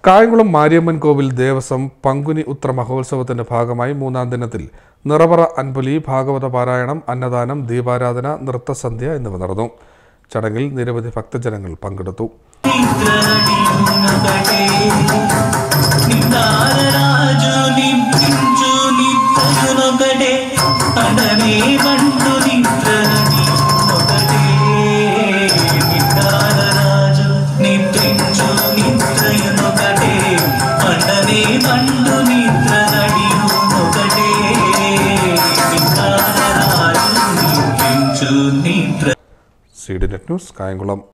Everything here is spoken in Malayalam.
കായംകുളം മാരിയമ്മൻ കോവിൽ ദേവസ്വം പങ്കുനി ഉത്ര മഹോത്സവത്തിന്റെ ഭാഗമായി മൂന്നാം ദിനത്തിൽ നിറവറ അൻപുലി ഭാഗവത പാരായണം അന്നദാനം ദീപാരാധന നൃത്തസന്ധ്യ എന്നിവ നടന്നു ചടങ്ങിൽ നിരവധി ഭക്തജനങ്ങൾ പങ്കെടുത്തു నిందారరాజు నింపించు నిత్రయునొకటే అడనే బండు నిద్రని ఒకటే నిందారరాజు నిద్రించు నిద్రయునొకటే అడనే బండు నిద్రనడి ఒకటే నిందారరాజు నిద్రించు నిద్ర C D net news Kayamkulam